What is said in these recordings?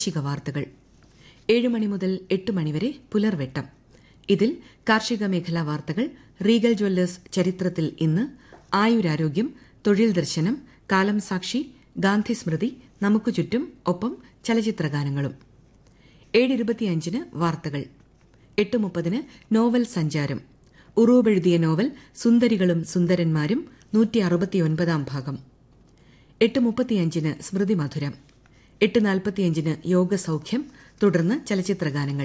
കാർഷിക വാർത്തകൾ ഏഴ് മണി മുതൽ എട്ട് മണിവരെ പുലർവെട്ടം ഇതിൽ കാർഷിക മേഖലാ വാർത്തകൾ റീഗൽ ജ്വല്ലേഴ്സ് ചരിത്രത്തിൽ ഇന്ന് ആയുരാരോഗ്യം തൊഴിൽ ദർശനം കാലം സാക്ഷി ഗാന്ധി സ്മൃതി നമുക്ക് ചുറ്റും ഒപ്പം ചലച്ചിത്രഗാനങ്ങളും ഏഴിരുപത്തിയഞ്ചിന് വാർത്തകൾ എട്ട് മുപ്പതിന് നോവൽ സഞ്ചാരം ഉറൂബെഴുതിയ നോവൽ സുന്ദരികളും സുന്ദരന്മാരും നൂറ്റി അറുപത്തിയൊൻപതാം ഭാഗം എട്ട് മുപ്പത്തിയഞ്ചിന് സ്മൃതി മധുരം എട്ട് നാൽപ്പത്തിയഞ്ചിന് യോഗസൌഖ്യം തുടർന്ന് ചലച്ചിത്രഗാനങ്ങൾ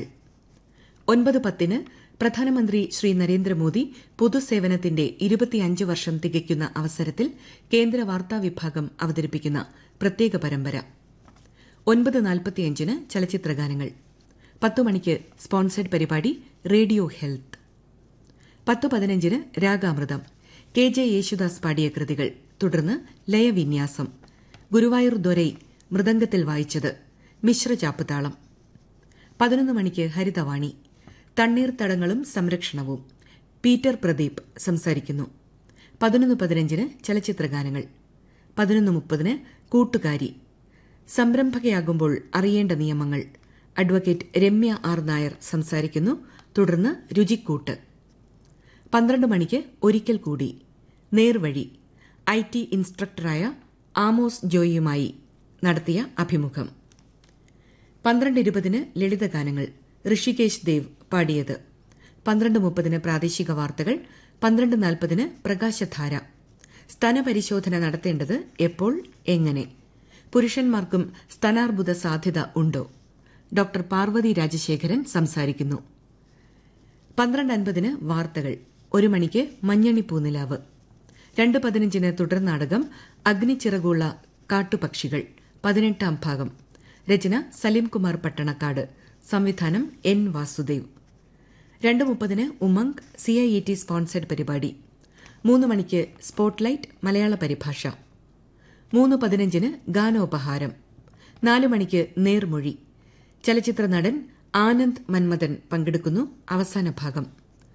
ഒൻപത് പത്തിന് പ്രധാനമന്ത്രി ശ്രീ നരേന്ദ്രമോദി പൊതുസേവനത്തിന്റെ ഇരുപത്തിയഞ്ച് വർഷം തികയ്ക്കുന്ന അവസരത്തിൽ കേന്ദ്ര വാർത്താ വിഭാഗം അവതരിപ്പിക്കുന്ന പ്രത്യേക പരമ്പര ഒൻപത് നാൽപ്പത്തിയഞ്ചിന് ചലച്ചിത്രഗാനങ്ങൾ പത്തു മണിക്ക് സ്പോൺസേഡ് പരിപാടി റേഡിയോ ഹെൽത്ത് പത്ത് പതിനഞ്ചിന് രാഗാമൃതം കെ ജെ യേശുദാസ് പാടിയ കൃതികൾ തുടർന്ന് ലയവിന്യാസം ഗുരുവായൂർ ദൊരൈ മൃദംഗത്തിൽ വായിച്ചത് മിശ്ര ചാപ്പുതാളം പതിനൊന്ന് മണിക്ക് ഹരിതവാണി തണ്ണീർത്തടങ്ങളും സംരക്ഷണവും പീറ്റർ പ്രദീപ് സംസാരിക്കുന്നു പതിനൊന്ന് പതിനഞ്ചിന് ചലച്ചിത്രഗാനങ്ങൾ പതിനൊന്ന് മുപ്പതിന് കൂട്ടുകാരി സംരംഭകയാകുമ്പോൾ അറിയേണ്ട നിയമങ്ങൾ അഡ്വക്കേറ്റ് രമ്യ ആർ നായർ സംസാരിക്കുന്നു തുടർന്ന് രുചിക്കൂട്ട് പന്ത്രണ്ട് മണിക്ക് ഒരിക്കൽ കൂടി നേർവഴി ഐ ടി ഇൻസ്ട്രക്ടറായ ആമോസ് ജോയിയുമായി നടത്തിയ അഭിമുഖം പന്ത്രണ്ട് ഇരുപതിന് ലളിതഗാനങ്ങൾ ഋഷികേശ് ദേവ് പാടിയത് പന്ത്രണ്ട് മുപ്പതിന് പ്രാദേശിക വാർത്തകൾ പന്ത്രണ്ട് നാൽപ്പതിന് പ്രകാശധാര സ്തനപരിശോധന നടത്തേണ്ടത് എപ്പോൾ എങ്ങനെ പുരുഷന്മാർക്കും സ്തനാർബുദ സാധ്യത ഉണ്ടോ ഡോക്ടർ പാർവതി രാജശേഖരൻ സംസാരിക്കുന്നു പന്ത്രണ്ട് അൻപതിന് വാർത്തകൾ ഒരു മണിക്ക് മഞ്ഞണി പൂനിലാവ് രണ്ട് പതിനഞ്ചിന് തുടർ നാടകം അഗ്നിച്ചിറകുള്ള കാട്ടുപക്ഷികൾ പതിനെട്ടാം ഭാഗം രചന സലീംകുമാർ പട്ടണക്കാട് സംവിധാനം എൻ വാസുദേവ് രണ്ട് മുപ്പതിന് Umang C I E T sponsored പരിപാടി മൂന്ന് മണിക്ക് സ്പോട്ട്ലൈറ്റ് മലയാള പരിഭാഷ മൂന്ന് പതിനഞ്ചിന് ഗാനോപഹാരം നാലു മണിക്ക് നേർമൊഴി ചലച്ചിത്ര നടൻ ആനന്ദ് മന്മഥൻ പങ്കെടുക്കുന്നു അവസാന ഭാഗം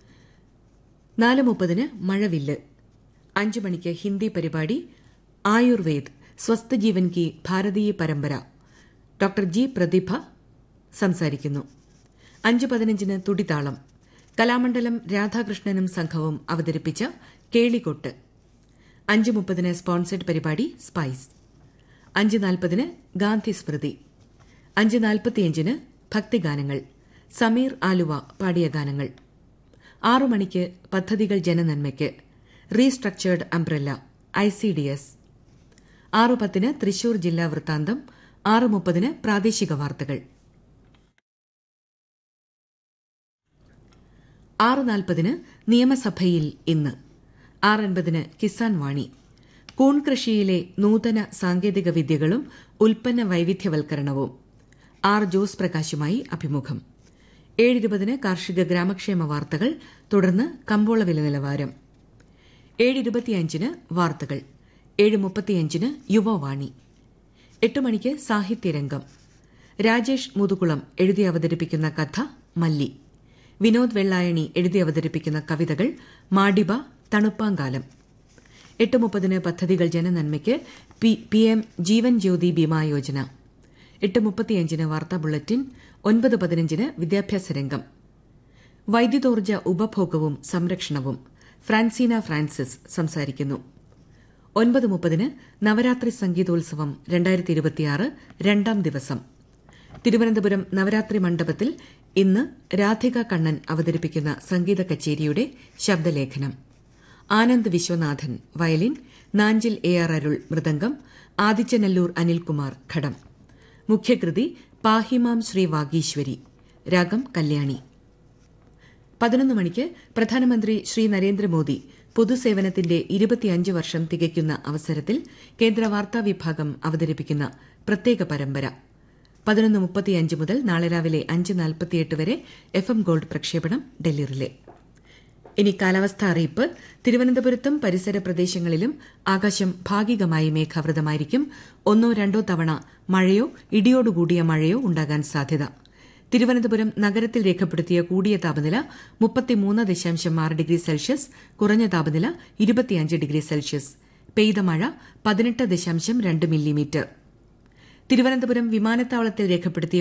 നാല് മുപ്പതിന് മഴവില്ല് അഞ്ചു മണിക്ക് ഹിന്ദി പരിപാടി ആയുർവേദ് സ്വസ്ഥ ജീവൻ കി ഭാരതീയ പരമ്പര ഡോക്ടർ ജി പ്രതിഭ സംസാരിക്കുന്നു അഞ്ച് പതിനഞ്ചിന് തുടിതാളം കലാമണ്ഡലം രാധാകൃഷ്ണനും സംഘവും അവതരിപ്പിച്ച കേളികൊട്ട് അഞ്ച് മുപ്പതിന് സ്പോൺസേഡ് പരിപാടി സ്പൈസ് അഞ്ച് നാൽപ്പതിന് ഗാന്ധി സ്മൃതി അഞ്ച് നാൽപ്പത്തിയഞ്ചിന് ഭക്തിഗാനങ്ങൾ സമീർ ആലുവ പാടിയ ഗാനങ്ങൾ ആറു മണിക്ക് പദ്ധതികൾ ജനനന്മയ്ക്ക് restructured umbrella I C D S ആറു പത്തിന് തൃശൂർ ജില്ലാ വൃത്താന്തം ആറ് മുപ്പതിന് പ്രാദേശിക വാർത്തകൾ ആറ് നാൽപ്പതിന് നിയമസഭയിൽ ഇന്ന് ആറൻപതിന് കിസാൻ വാണി കൂൺ കൃഷിയിലെ നൂതന സാങ്കേതിക വിദ്യകളും ഉൽപ്പന്ന വൈവിധ്യവൽക്കരണവും ആർ ജോസ് പ്രകാശുമായി അഭിമുഖം ഏഴിരുപതിന് കാർഷിക ഗ്രാമക്ഷേമ വാർത്തകൾ തുടർന്ന് കമ്പോള വില നിലവാരം ഏഴിരുപത്തിയഞ്ചിന് വാർത്തകൾ ഏഴ് മുപ്പത്തിയഞ്ചിന് യുവവാണി എട്ട് മണിക്ക് സാഹിത്യരംഗം രാജേഷ് മുതുകുളം എഴുതി അവതരിപ്പിക്കുന്ന കഥ മല്ലി വിനോദ് വെള്ളായണി എഴുതി അവതരിപ്പിക്കുന്ന കവിതകൾ മാഡിബ തണുപ്പാങ്കാലം എട്ട് മുപ്പതിന് പദ്ധതികൾ ജനനന്മയ്ക്ക് പി എം ജീവൻ ജ്യോതി ബീമാ യോജന എട്ട് മുപ്പത്തിയഞ്ചിന് വാർത്താ ബുള്ളറ്റിൻ ഒൻപത് പതിനഞ്ചിന് വിദ്യാഭ്യാസ രംഗം വൈദ്യുതോർജ്ജ ഉപഭോഗവും സംരക്ഷണവും ഫ്രാൻസീന ഫ്രാൻസിസ് സംസാരിക്കുന്നു ഒൻപത് മുപ്പതിന് നവരാത്രി സംഗീതോത്സവം രണ്ടായിരത്തി ഇരുപത്തിയാറ് രണ്ടാം ദിവസം തിരുവനന്തപുരം നവരാത്രി മണ്ഡപത്തിൽ ഇന്ന് രാധിക കണ്ണൻ അവതരിപ്പിക്കുന്ന സംഗീത കച്ചേരിയുടെ ശബ്ദലേഖനം Anand Viswanathan violin Nanjil A R Arul mridangam Adithyanellur Anilkumar ghatam മുഖ്യകൃതി പാഹിമാം ശ്രീ വാഗീശ്വരി രാഗം കല്യാണി പതിനൊന്ന് മണിക്ക് പ്രധാനമന്ത്രി ശ്രീ നരേന്ദ്രമോദി പൊതുസേവനത്തിന്റെ ഇരുപത്തിയഞ്ച് വർഷം തികയ്ക്കുന്ന അവസരത്തിൽ കേന്ദ്ര വാർത്താ വിഭാഗം അവതരിപ്പിക്കുന്ന പ്രത്യേക പരമ്പര പതിനൊന്ന് മുപ്പത്തിയഞ്ച് മുതൽ നാളെ രാവിലെ അഞ്ച് നാൽപ്പത്തിയെട്ട് വരെ എഫ് എം ഗോൾഡ് പ്രക്ഷേപണം ഡൽഹി റിലേ ഇനി കാലാവസ്ഥാ അറിയിപ്പ് തിരുവനന്തപുരത്തും പരിസര പ്രദേശങ്ങളിലും ആകാശം ഭാഗികമായി മേഘാവൃതമായിരിക്കും ഒന്നോ രണ്ടോ തവണ മഴയോ ഇടിയോടുകൂടിയ മഴയോ ഉണ്ടാകാൻ സാധ്യത തിരുവനന്തപുരം നഗരത്തിൽ രേഖപ്പെടുത്തിയ കൂടിയ താപനില മുപ്പത്തിമൂന്ന് ദശാംശം ആറ് ഡിഗ്രി സെൽഷ്യസ് കുറഞ്ഞ താപനില ഇരുപത്തിയഞ്ച് ഡിഗ്രി സെൽഷ്യസ് പെയ്ത മഴ പതിനെട്ട് ദശാംശം രണ്ട് മില്ലിമീറ്റർ തിരുവനന്തപുരം വിമാനത്താവളത്തിൽ രേഖപ്പെടുത്തിയ